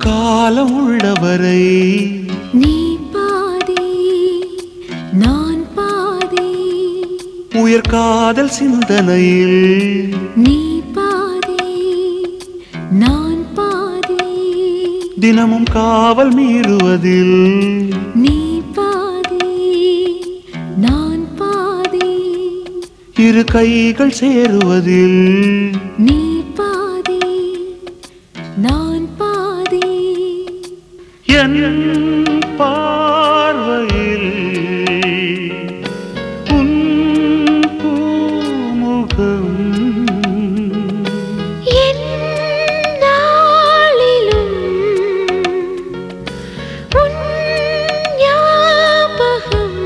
காலம் உள்ளவரை நீ பாதி நான் பாதி உயர் காதல் சிந்தனையில் நீ பாதி நான் பாதி தினமும் காவல் மீறுவதில் நீ பாதி நான் பாதி இரு கைகள் சேருவதில் நீ பாதி நான் பாதி என் பார்வையில் உன் பூமுகம் எந்நாளிலும் உன் ஞாபகம்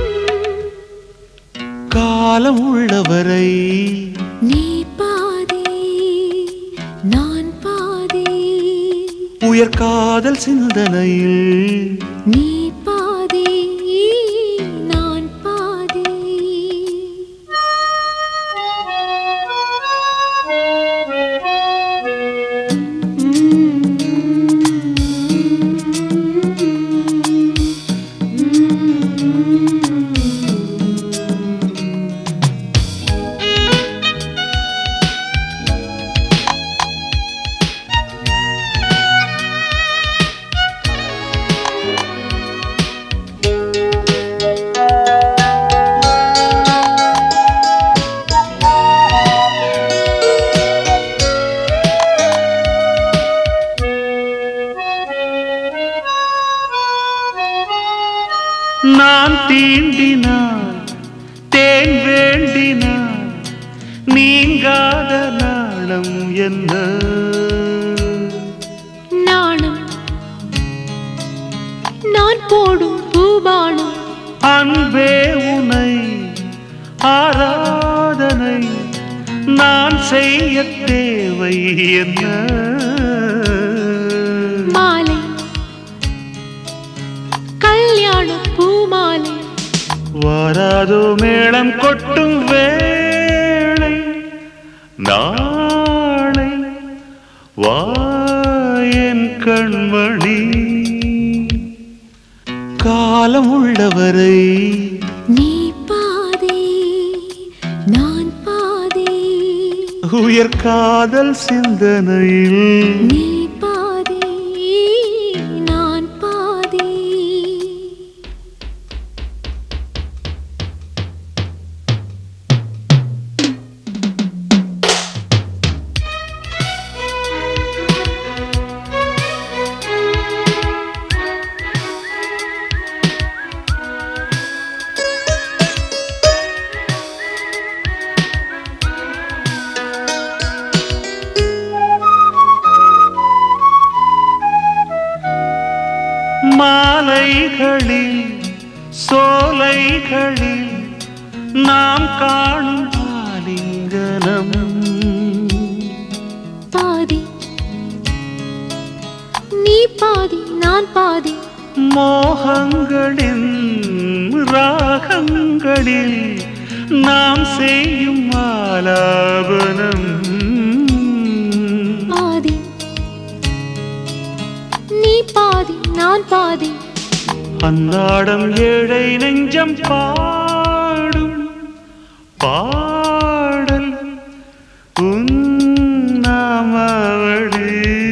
காலம் உள்ளவரை நீ பாதி நான் பாதி உயர் காதல் சிந்தனையில் நீ பாதி நான் பாதி நான் தீண்டினான் தேன் வேண்டினான் நீங்காத நாளம் என்ன நாணம் நான் போடும் பூபானம் அன்பே உனை ஆராதனை நான் செய்ய தேவை என்ன மாலை கல்யாண பூமாலை வாராதோ மேளம் கொட்டும் வேளை நாளை வாயன் கண்மணி காலம் உள்ளவரை நீ பாதி நான் பாதி உயர் காதல் சிந்தனையில் நீ பாதி நான் பாதி மாலைகளில் சோலைகளில் நாம் காணும் ஆலிங்கனம் பாதி நீ பாதி நான் பாதி மோகங்களின் ராகங்களில் நாம் செய்யும் ஆலாபனம் பாதி நீ பாதி நான் பாதி அன்னாடம் ஏழை நெஞ்சம் பாடும் பாடல் உன்னாமவழி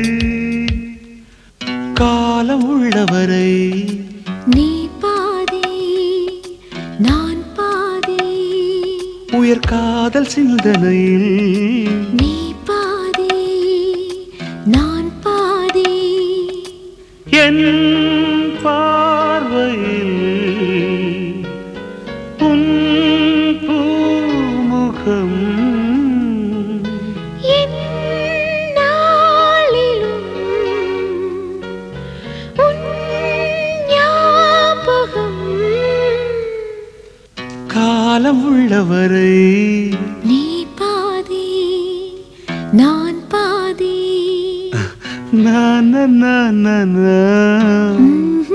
காலம் உள்ளவரை நீ பாதி நான் பாதி உயர் காதல் சிந்தனையில் நீ பாதி நான் பாதி என் பார்வையில் உன் பூமுகம் எந்நாளிலும் உன் ஞாபகம் காலம் உள்ளவரை நீ பாதி நான் பாதி na na na na na ம்ஹும்.